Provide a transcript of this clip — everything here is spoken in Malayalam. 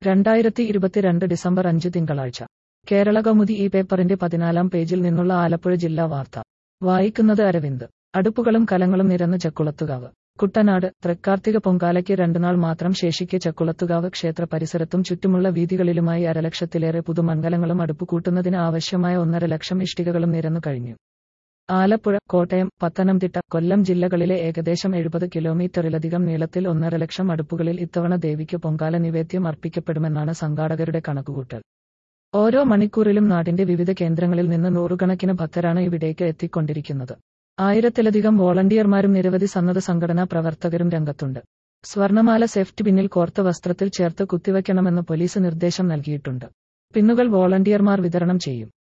രണ്ടായിരത്തി ഇരുപത്തിരണ്ട് ഡിസംബർ അഞ്ച് തിങ്കളാഴ്ച കേരള കൗമുദി ഈ പേപ്പറിന്റെ പതിനാലാം പേജിൽ നിന്നുള്ള ആലപ്പുഴ ജില്ലാ വാർത്ത വായിക്കുന്നത് അരവിന്ദ് അടുപ്പുകളും കലങ്ങളും നിരന്ന് ചക്കുളത്തുകാവ് കുട്ടനാട് തൃക്കാർത്തിക പൊങ്കാലയ്ക്ക് രണ്ടുനാൾ മാത്രം ശേഷിക്കെ ചക്കുളത്തുകാവ് ക്ഷേത്ര പരിസരത്തും ചുറ്റുമുള്ള വീതികളിലുമായി അരലക്ഷത്തിലേറെ പുതുമൺകലങ്ങളും അടുപ്പുകൂട്ടുന്നതിന് ആവശ്യമായ ഒന്നര ലക്ഷം ഇഷ്ടികകളും നിരന്നു കഴിഞ്ഞു ആലപ്പുഴ കോട്ടയം പത്തനംതിട്ട കൊല്ലം ജില്ലകളിലെ ഏകദേശം എഴുപത് കിലോമീറ്ററിലധികം നീളത്തിൽ ഒന്നര ലക്ഷം അടുപ്പുകളിൽ ഇത്തവണ ദേവിക്ക് പൊങ്കാല നിവേദ്യം അർപ്പിക്കപ്പെടുമെന്നാണ് സംഘാടകരുടെ കണക്കുകൂട്ടൽ ഓരോ മണിക്കൂറിലും നാടിന്റെ വിവിധ കേന്ദ്രങ്ങളിൽ നിന്ന് നൂറുകണക്കിന് ഭക്തരാണ് ഇവിടേക്ക് എത്തിക്കൊണ്ടിരിക്കുന്നത് ആയിരത്തിലധികം വോളണ്ടിയർമാരും നിരവധി സന്നദ്ധ സംഘടനാ പ്രവർത്തകരും രംഗത്തുണ്ട് സ്വർണമാല സേഫ്റ്റി പിന്നിൽ കോർത്ത വസ്ത്രത്തിൽ ചേർത്ത് കുത്തിവയ്ക്കണമെന്ന് പോലീസ് നിർദ്ദേശം നൽകിയിട്ടുണ്ട് പിന്നുകൾ വോളണ്ടിയർമാർ വിതരണം ചെയ്യും